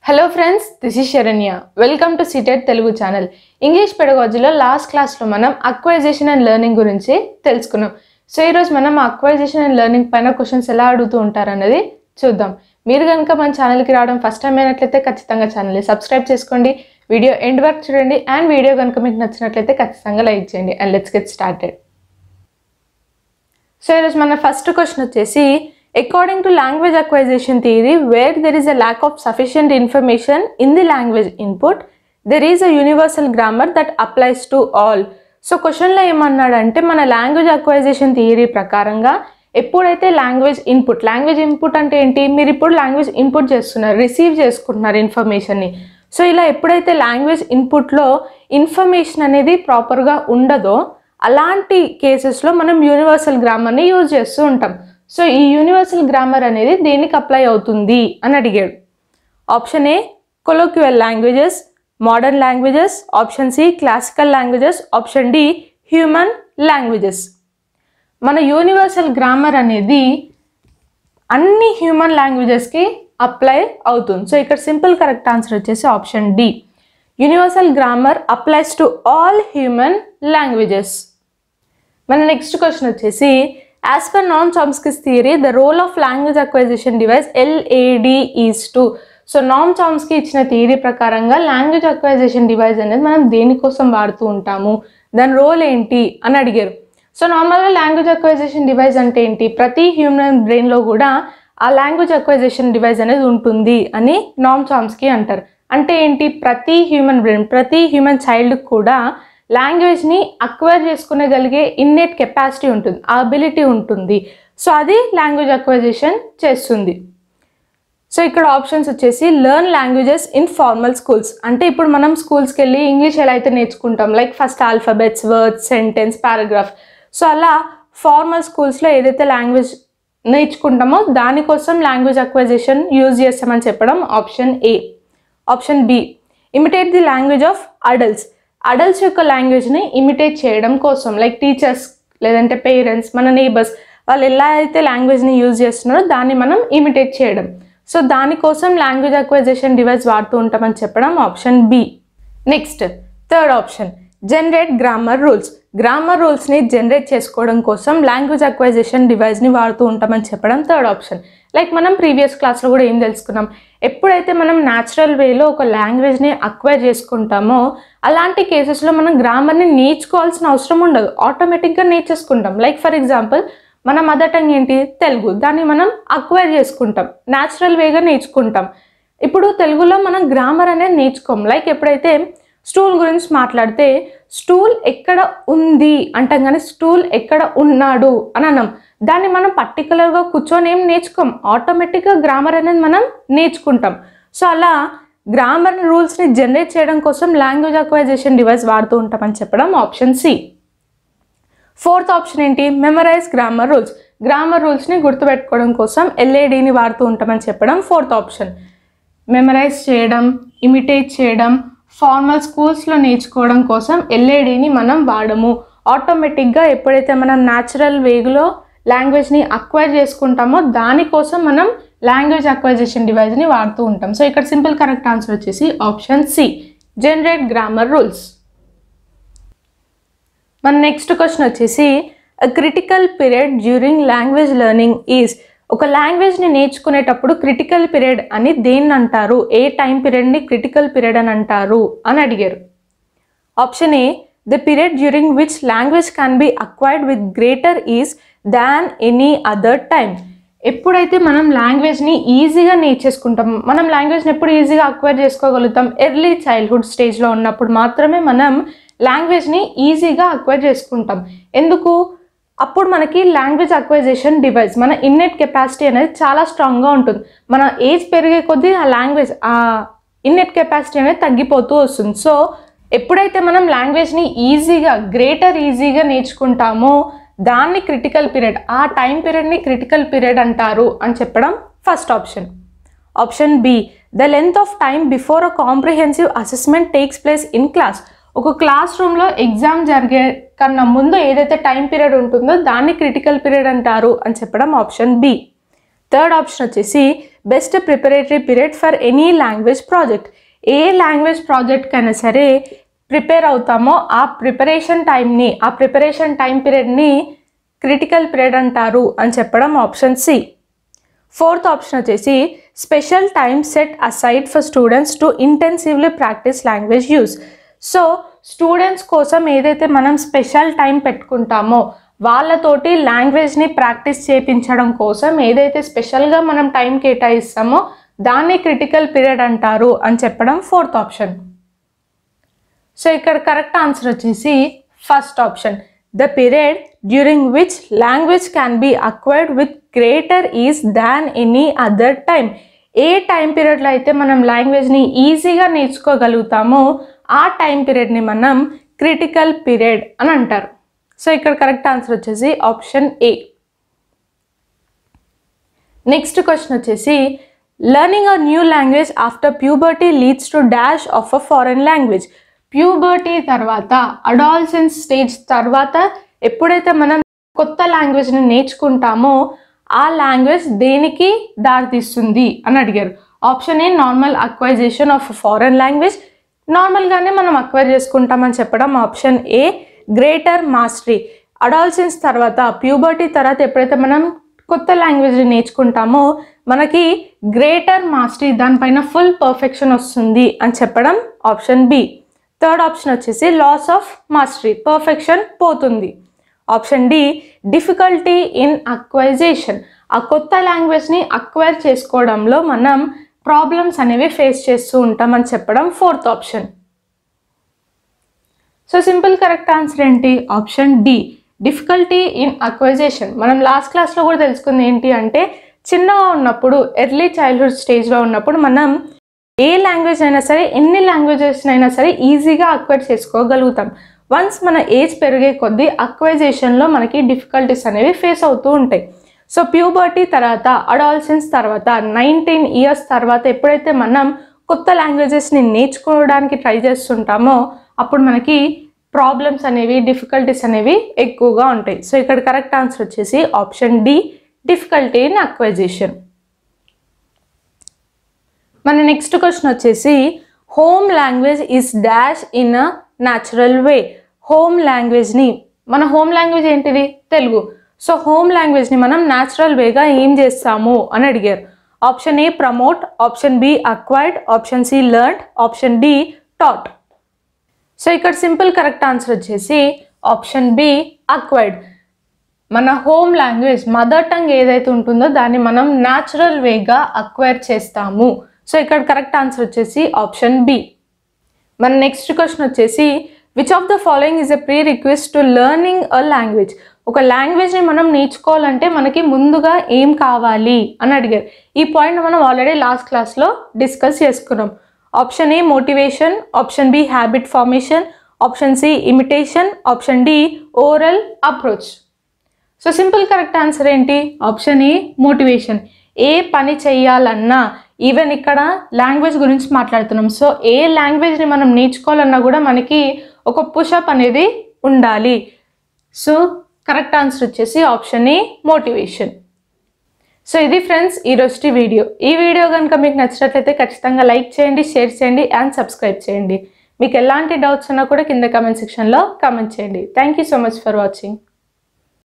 hello friends this is Sharanya welcome to CTET Telugu channel English పెడగాలజీలో last క్లాస్లో మనం acquisition and learning గురించి తెలుసుకున్నాం సో ఈరోజు మనం అక్వైజేషన్ అండ్ లెర్నింగ్ పైన క్వశ్చన్స్ ఎలా అడుగుతూ ఉంటారన్నది చూద్దాం మీరు కనుక మన ఛానల్కి రావడం ఫస్ట్ టైం అయినట్లయితే ఖచ్చితంగా ఛానల్ని సబ్స్క్రైబ్ చేసుకోండి వీడియో ఎండ్ వరకు చూడండి అండ్ వీడియో కనుక మీకు నచ్చినట్లయితే ఖచ్చితంగా లైక్ చేయండి and let's get started so ఈరోజు మన ఫస్ట్ క్వశ్చన్ వచ్చేసి according to language acquisition theory where there is a lack of sufficient information in the language input there is a universal grammar that applies to all so క్వశ్చన్లో ఏమన్నాడంటే మన language acquisition theory ప్రకారంగా ఎప్పుడైతే language input language input అంటే ఏంటి మీరు ఇప్పుడు language input చేస్తున్నారు రిసీవ్ చేసుకుంటున్నారు ఇన్ఫర్మేషన్ని సో ఇలా ఎప్పుడైతే లాంగ్వేజ్ ఇన్పుట్లో ఇన్ఫర్మేషన్ అనేది ప్రాపర్గా ఉండదో అలాంటి కేసెస్లో మనం యూనివర్సల్ గ్రామర్ని యూజ్ చేస్తూ ఉంటాం సో ఈ యూనివర్సల్ గ్రామర్ అనేది దేనికి అప్లై అవుతుంది అని అడిగాడు option A colloquial languages modern languages option C classical languages option D human languages మన యూనివర్సల్ గ్రామర్ అనేది అన్ని హ్యూమన్ లాంగ్వేజెస్కి అప్లై అవుతుంది సో ఇక్కడ సింపుల్ కరెక్ట్ ఆన్సర్ వచ్చేసి option D universal grammar applies to all human languages మన next question వచ్చేసి as per Noam Chomsky's theory the role of language acquisition device LAD is to so Noam Chomsky ఇచ్చిన theory ప్రకారంగా language acquisition device అనేది మనం దేనికోసం వాడుతూ ఉంటాము దాని రోల్ ఏంటి అని అడిగారు సో నార్మల్గా లాంగ్వేజ్ అక్వైజేషన్ డివైస్ అంటే ఏంటి ప్రతి హ్యూమన్ బ్రెయిన్లో కూడా ఆ లాంగ్వేజ్ అక్వైజేషన్ డివైస్ అనేది ఉంటుంది అని నామ్ చామ్స్కి అంటారు అంటే ఏంటి ప్రతి హ్యూమన్ బ్రెయిన్ ప్రతి హ్యూమన్ చైల్డ్కి కూడా లాంగ్వేజ్ని అక్వైర్ చేసుకునేగలిగే ఇన్నెట్ కెపాసిటీ ఉంటుంది ఆ అబిలిటీ ఉంటుంది సో అది లాంగ్వేజ్ అక్వైజేషన్ చేస్తుంది సో ఇక్కడ ఆప్షన్స్ వచ్చేసి learn languages in formal schools అంటే ఇప్పుడు మనం స్కూల్స్కి వెళ్ళి ఇంగ్లీష్ ఎలా అయితే నేర్చుకుంటాం like first alphabets words sentence paragraph so అలా ఫార్మల్ స్కూల్స్లో ఏదైతే లాంగ్వేజ్ నేర్చుకుంటామో దానికోసం లాంగ్వేజ్ అక్వైజేషన్ యూజ్ చేస్తామని చెప్పడం option A option B imitate the language of adults adults యొక్క లాంగ్వేజ్ని ఇమిటేట్ చేయడం కోసం లైక్ టీచర్స్ లేదంటే పేరెంట్స్ మన నేబర్స్ వాళ్ళు ఎలా అయితే లాంగ్వేజ్ని యూజ్ చేస్తున్నారో దాన్ని మనం ఇమిటేట్ చేయడం సో దానికోసం లాంగ్వేజ్ అక్వైజేషన్ డివైస్ వాడుతూ ఉంటామని చెప్పడం option B next third option generate grammar rules grammar రూల్స్ని జనరేట్ చేసుకోవడం కోసం లాంగ్వేజ్ అక్వైజేషన్ డివైస్ని వాడుతూ ఉంటామని చెప్పడం థర్డ్ ఆప్షన్ లైక్ మనం ప్రీవియస్ క్లాస్లో కూడా ఏం తెలుసుకున్నాం ఎప్పుడైతే మనం న్యాచురల్ వేలో ఒక లాంగ్వేజ్ని అక్వైర్ చేసుకుంటామో అలాంటి కేసెస్లో మనం గ్రామర్ని నేర్చుకోవాల్సిన అవసరం ఉండదు ఆటోమేటిక్గా నేర్చేసుకుంటాం లైక్ ఫర్ ఎగ్జాంపుల్ మన మదర్ టంగ్ ఏంటి తెలుగు దాన్ని మనం అక్వైర్ చేసుకుంటాం న్యాచురల్ వేగా నేర్చుకుంటాం ఇప్పుడు తెలుగులో మనం గ్రామర్ అనేది నేర్చుకోం లైక్ ఎప్పుడైతే స్టూల్ గురించి మాట్లాడితే స్టూల్ ఎక్కడ ఉంది అంటాం కానీ స్టూల్ ఎక్కడ ఉన్నాడు అని అన్నాం దాన్ని మనం పర్టికులర్గా కూర్చొని ఏం నేర్చుకోం ఆటోమేటిక్గా గ్రామర్ అనేది మనం నేర్చుకుంటాం సో అలా గ్రామర్ రూల్స్ని జనరేట్ చేయడం కోసం లాంగ్వేజ్ అక్వైజేషన్ డివైస్ వాడుతూ ఉంటామని చెప్పడం ఆప్షన్ సి ఫోర్త్ ఆప్షన్ ఏంటి మెమరైజ్ గ్రామర్ రూల్స్ గ్రామర్ రూల్స్ని గుర్తుపెట్టుకోవడం కోసం ఎల్ఏడిని వాడుతూ ఉంటామని చెప్పడం ఫోర్త్ ఆప్షన్ మెమరైజ్ చేయడం ఇమిటేట్ చేయడం ఫార్మల్ స్కూల్స్లో నేర్చుకోవడం కోసం ఎల్ఏడిని మనం వాడము ఆటోమేటిక్గా ఎప్పుడైతే మనం న్యాచురల్ వేలో లాంగ్వేజ్ని అక్వైర్ చేసుకుంటామో దానికోసం మనం లాంగ్వేజ్ అక్వైజేషన్ డివైజ్ని వాడుతూ ఉంటాం సో ఇక్కడ సింపుల్ కరెక్ట్ ఆన్సర్ వచ్చేసి option C generate grammar rules మన నెక్స్ట్ క్వశ్చన్ వచ్చేసి critical period during language learning is ఒక లాంగ్వేజ్ని నేర్చుకునేటప్పుడు క్రిటికల్ పీరియడ్ అని దేన్ని అంటారు ఏ టైం పీరియడ్ని క్రిటికల్ పీరియడ్ అని అంటారు అని అడిగారు option A the period during which language can be acquired with greater ease than any other time ఎప్పుడైతే మనం లాంగ్వేజ్ని ఈజీగా నేర్చేసుకుంటాం మనం లాంగ్వేజ్ని ఎప్పుడు ఈజీగా అక్వైర్ చేసుకోగలుగుతాం ఎర్లీ చైల్డ్హుడ్ స్టేజ్లో ఉన్నప్పుడు మాత్రమే మనం లాంగ్వేజ్ని ఈజీగా అక్వైర్ చేసుకుంటాం ఎందుకు అప్పుడు మనకి లాంగ్వేజ్ అక్వైజేషన్ డివైస్ మన ఇన్నెట్ కెపాసిటీ అనేది చాలా స్ట్రాంగ్గా ఉంటుంది మన ఏజ్ పెరిగే కొద్దీ ఆ లాంగ్వేజ్ ఆ ఇన్నెట్ కెపాసిటీ అనేది తగ్గిపోతూ వస్తుంది సో ఎప్పుడైతే మనం లాంగ్వేజ్ని ఈజీగా గ్రేటర్ ఈజీగా నేర్చుకుంటామో దాన్ని క్రిటికల్ పీరియడ్ ఆ టైం పీరియడ్ని క్రిటికల్ పీరియడ్ అంటారు అని చెప్పడం first option option B the length of time before a comprehensive assessment takes place in class ఒక క్లాస్ రూమ్లో ఎగ్జామ్ జరిగే కన్నా ముందు ఏదైతే టైం పీరియడ్ ఉంటుందో దాన్ని క్రిటికల్ పీరియడ్ అంటారు అని చెప్పడం ఆప్షన్ బి థర్డ్ ఆప్షన్ వచ్చేసి best preparatory period for any language project ఏ లాంగ్వేజ్ ప్రాజెక్ట్ కైనా సరే ప్రిపేర్ అవుతామో ఆ ప్రిపరేషన్ టైంని ఆ ప్రిపరేషన్ టైం పీరియడ్ని క్రిటికల్ పీరియడ్ అంటారు అని చెప్పడం ఆప్షన్ సి ఫోర్త్ ఆప్షన్ వచ్చేసి special time set aside for students to intensively practice language use so students కోసం ఏదైతే మనం స్పెషల్ టైం పెట్టుకుంటామో వాళ్ళతోటి లాంగ్వేజ్ని ప్రాక్టీస్ చేయించడం కోసం ఏదైతే స్పెషల్గా మనం టైం కేటాయిస్తామో దాన్ని క్రిటికల్ పీరియడ్ అంటారు అని చెప్పడం ఫోర్త్ ఆప్షన్ సో ఇక్కడ కరెక్ట్ ఆన్సర్ వచ్చేసి first option the period during which language can be acquired with greater ease than any other time ఏ టైం పీరియడ్లో అయితే మనం లాంగ్వేజ్ని ఈజీగా నేర్చుకోగలుగుతామో ఆ టైం పీరియడ్ని మనం క్రిటికల్ పీరియడ్ అని అంటారు సో ఇక్కడ కరెక్ట్ ఆన్సర్ వచ్చేసి ఆప్షన్ ఏ నెక్స్ట్ క్వశ్చన్ వచ్చేసి learning a new language after puberty leads to dash of a foreign language puberty తర్వాత అడాల్సెన్స్ స్టేజ్ తర్వాత ఎప్పుడైతే మనం కొత్త లాంగ్వేజ్ని నేర్చుకుంటామో ఆ లాంగ్వేజ్ దేనికి దారితీస్తుంది అని అడిగారు option A normal acquisition of foreign language నార్మల్గానే మనం అక్వైర్ చేసుకుంటామని చెప్పడం option A greater mastery adolescence తర్వాత ప్యూబర్టీ తర్వాత ఎప్పుడైతే మనం కొత్త లాంగ్వేజ్ నేర్చుకుంటామో మనకి గ్రేటర్ మాస్టరీ దానిపైన ఫుల్ పర్ఫెక్షన్ వస్తుంది అని చెప్పడం ఆప్షన్ బి థర్డ్ ఆప్షన్ వచ్చేసి లాస్ ఆఫ్ మాస్టరీ పర్ఫెక్షన్ పోతుంది option D difficulty in acquisition ఆ కొత్త లాంగ్వేజ్ని అక్వైర్ చేసుకోవడంలో మనం ప్రాబ్లమ్స్ అనేవి ఫేస్ చేస్తూ ఉంటామని చెప్పడం fourth option so simple correct answer ఏంటి option D difficulty in acquisition మనం లాస్ట్ క్లాస్లో కూడా తెలుసుకుంది ఏంటి అంటే చిన్నగా ఉన్నప్పుడు ఎర్లీ చైల్డ్హుడ్ స్టేజ్లో ఉన్నప్పుడు మనం ఏ లాంగ్వేజ్ అయినా సరే ఎన్ని లాంగ్వేజెస్ అయినా సరే ఈజీగా అక్వైర్ చేసుకోగలుగుతాం వన్స్ మన ఏజ్ పెరిగే కొద్దీ అక్వైజేషన్లో మనకి డిఫికల్టీస్ అనేవి ఫేస్ అవుతూ ఉంటాయి సో ప్యూబర్టీ తర్వాత అడాల్సెన్స్ తర్వాత నైన్టీన్ ఇయర్స్ తర్వాత ఎప్పుడైతే మనం కొత్త లాంగ్వేజెస్ని నేర్చుకోవడానికి ట్రై చేస్తుంటామో అప్పుడు మనకి ప్రాబ్లమ్స్ అనేవి డిఫికల్టీస్ అనేవి ఎక్కువగా ఉంటాయి సో ఇక్కడ కరెక్ట్ ఆన్సర్ వచ్చేసి option D difficulty in acquisition మన నెక్స్ట్ క్వశ్చన్ వచ్చేసి home language is dash in a natural way home లాంగ్వేజ్ని మన హోమ్ లాంగ్వేజ్ ఏంటిది తెలుగు సో హోమ్ లాంగ్వేజ్ని మనం న్యాచురల్ వేగా ఏం చేస్తాము అని అడిగారు option A promote option B acquired option C learn option D taught so ఇక్కడ సింపుల్ కరెక్ట్ ఆన్సర్ వచ్చేసి ఆప్షన్ బి అక్వైర్డ్ మన హోమ్ లాంగ్వేజ్ మదర్ టంగ్ ఏదైతే ఉంటుందో దాన్ని మనం న్యాచురల్ వేగా అక్వైర్ చేస్తాము సో ఇక్కడ కరెక్ట్ ఆన్సర్ వచ్చేసి ఆప్షన్ బి మన నెక్స్ట్ క్వశ్చన్ వచ్చేసి which of the following is a prerequisite to learning a language ఒక లాంగ్వేజ్ని మనం నేర్చుకోవాలంటే మనకి ముందుగా ఏం కావాలి అని అడిగారు ఈ పాయింట్ మనం ఆల్రెడీ లాస్ట్ క్లాస్లో డిస్కస్ చేసుకున్నాం option A motivation option B habit formation option C imitation option D oral approach so simple correct answer ఏంటి ఆప్షన్ ఏ మోటివేషన్ ఏ పని చేయాలన్నా ఈవెన్ ఇక్కడ లాంగ్వేజ్ గురించి మాట్లాడుతున్నాం సో ఏ లాంగ్వేజ్ని మనం నేర్చుకోవాలన్నా కూడా మనకి ఒక పుషప్ అనేది ఉండాలి సో కరెక్ట్ ఆన్సర్ వచ్చేసి ఆప్షన్ ఏ మోటివేషన్ సో ఇది ఫ్రెండ్స్ ఈరోజు వీడియో ఈ వీడియో కనుక మీకు నచ్చినట్లయితే ఖచ్చితంగా లైక్ చేయండి షేర్ చేయండి అండ్ సబ్స్క్రైబ్ చేయండి మీకు ఎలాంటి డౌట్స్ ఉన్నా కూడా కింద కమెంట్ సెక్షన్లో కమెంట్ చేయండి thank you so much for watching